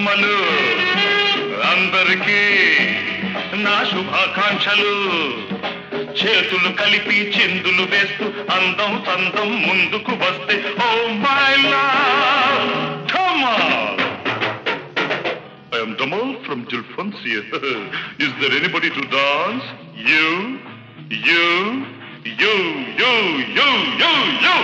అమ్మలు అందరికీ నా శుభాకాంక్షలు చేతులు కలిపి చిందులు వేస్తూ అందం చందం ముందుకు వస్తే oh my love come I am Damal from Julfonsia. Is there anybody to dance? You, you, you, you, you, you, you.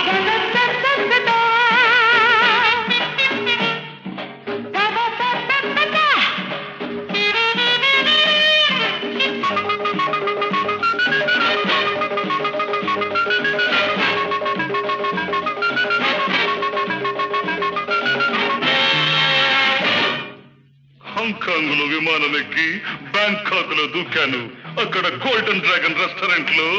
Hong Kong లో విమానం ఎక్కి బ్యాంకాక్ లో దూకాను అక్కడ గోల్డెన్ డ్రాగన్ రెస్టారెంట్ లో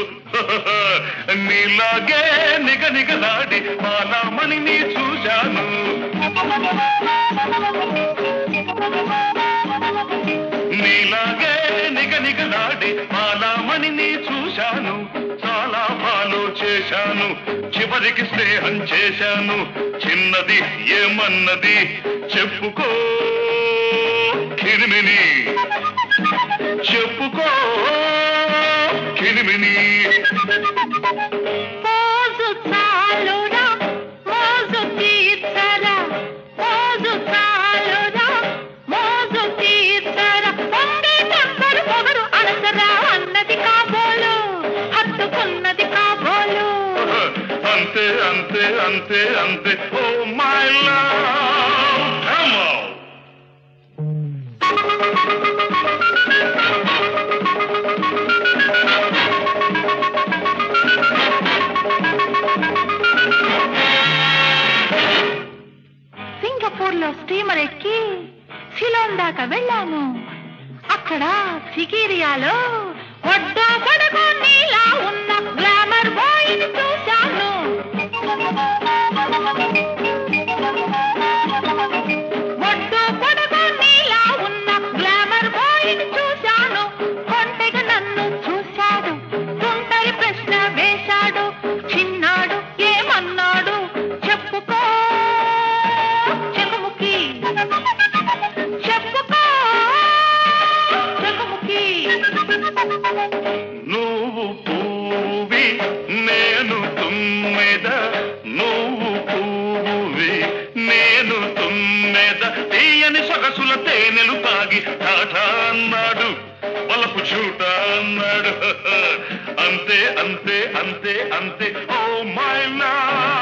నీలాగే నిగ నిగలాడి మాలామణిని చూశాను నీలాగే నిగ నిగలాడి మాలామణిని చూశాను చాలా ఫాలో చేశాను చివరికి స్నేహం చేశాను చిన్నది ఏమన్నది చెప్పుకో కిరిమిని చెప్పుకో కిరిమిని మోజు చాలురా మోజు తీర్చరా మోజు చాలురా మోజు తీర్చరా పొంగే టెంపరు పొగరు అనసరా అన్నది కాబోలు హత్తుకున్నది కాబోలు అంతే అంతే అంతే అంతే oh my love come on Singapore లో స్టీమర్ ఎక్కి సిలోన్ దాకా వెళ్ళాను అక్కడ సికిరియాలో ఒడ్డా పడకు నీలా ఉన్న గ్లామర్ బాయ్ చూశాను ఒడ్డు పొడగు నీలా ఉన్న గ్లామర్ బాయ్ చూశాను కొంటెగా నన్ను చూశాడు తుంటరి ప్రశ్న వేశాడు చిన్నాడు ఏమన్నాడు చెప్పుకో చెకుముకి చెప్పుకో చెకుముకి నువ్వు పువ్వువి నేను తుమ్మెద నువ్వు పువ్వువి నేను తుమ్మెద తీయని సొగసుల తేనెలు తాగి టాటా అన్నాడు వలపు చూట అన్నాడు అంతే అంతే అంతే అంతే ఓ మై లవ్